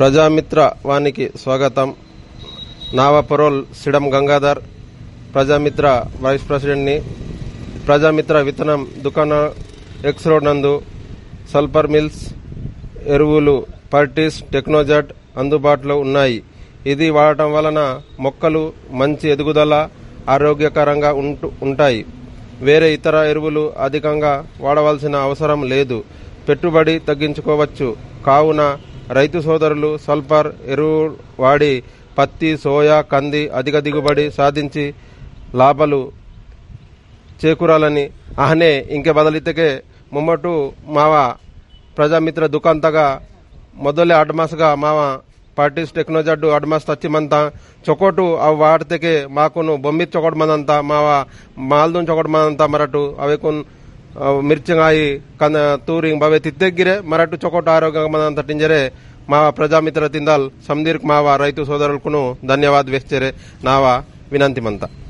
ప్రజామిత్ర వానికి స్వాగతం నావపరోల్ సిడం గంగాధర్ ప్రజామిత్ర వైస్ ప్రెసిడెంట్ని ప్రజామిత్ర విత్తనం దుకాణం ఎక్స్ రోడ్ నందు సల్ఫర్ మిల్స్ ఎరువులు పర్టీస్ టెక్నోజెట్ అందుబాటులో ఉన్నాయి ఇది వాడటం వలన మొక్కలు మంచి ఎదుగుదల ఆరోగ్యకరంగా ఉంటు ఉంటాయి వేరే ఇతర ఎరువులు అధికంగా వాడవలసిన అవసరం లేదు పెట్టుబడి తగ్గించుకోవచ్చు కావున రైతు సోదరులు సల్ఫర్ ఎరువు వాడి పత్తి సోయా కంది అధిక దిగుబడి సాధించి లాభాలు చేకూరాలని ಆಹನೆ ಇಂಕೆ ಬದಲಿತೆಗೆ ಮುಮ್ಮಟು ಮಾವ ಪ್ರಜಾಮಿತ್ರ ದುಕಾಂತಗ ಮೊದಲೇ ಅಡ್ಮಾಸ್ಗ ಮಾವ ಪಾರ್ಟೀಸ್ ಟೆಕ್ನಾಲಜಿ ಅಡ್ಮಾಸ್ ತಚ್ಚಿಮಂತ ಚೊಕೋಟು ಅವು ವಾಡ್ತೆಗೆ ಮಾಕುನು ಬೊಮ್ಮಿತ್ ಚೊಕೊಟ್ ಮಂದಂತ ಮಾವ ಮಾಲ್ದುನ್ ಚೊಕೊಟ್ ಮಂದಂತ ಮರಟು ಅವೇಕುನ್ ಮಿರ್ಚಿಂಗಾಯಿ ಕನ ತೂರಿಂಗ್ ಬವೆ ತಿತ್ತೆಗ್ಗಿರೆ ಮರಟು ಚೊಕೋಟು ಆರೋಗ್ಯ ಮಂದಂತ ಟಿಂಜರೆ ಮಾವ ಪ್ರಜಾಮಿತ್ರ ತಿಂದಲ್ ಸಮದೀರ್ಕ್ ಮಾವ ರೈತು ಸೋದರುಲ್ಕುನು ಧನ್ಯವಾದ ವ್ಯಕ್ತಿರೆ ನಾವ ವಿನಂತಿ ಮಂತ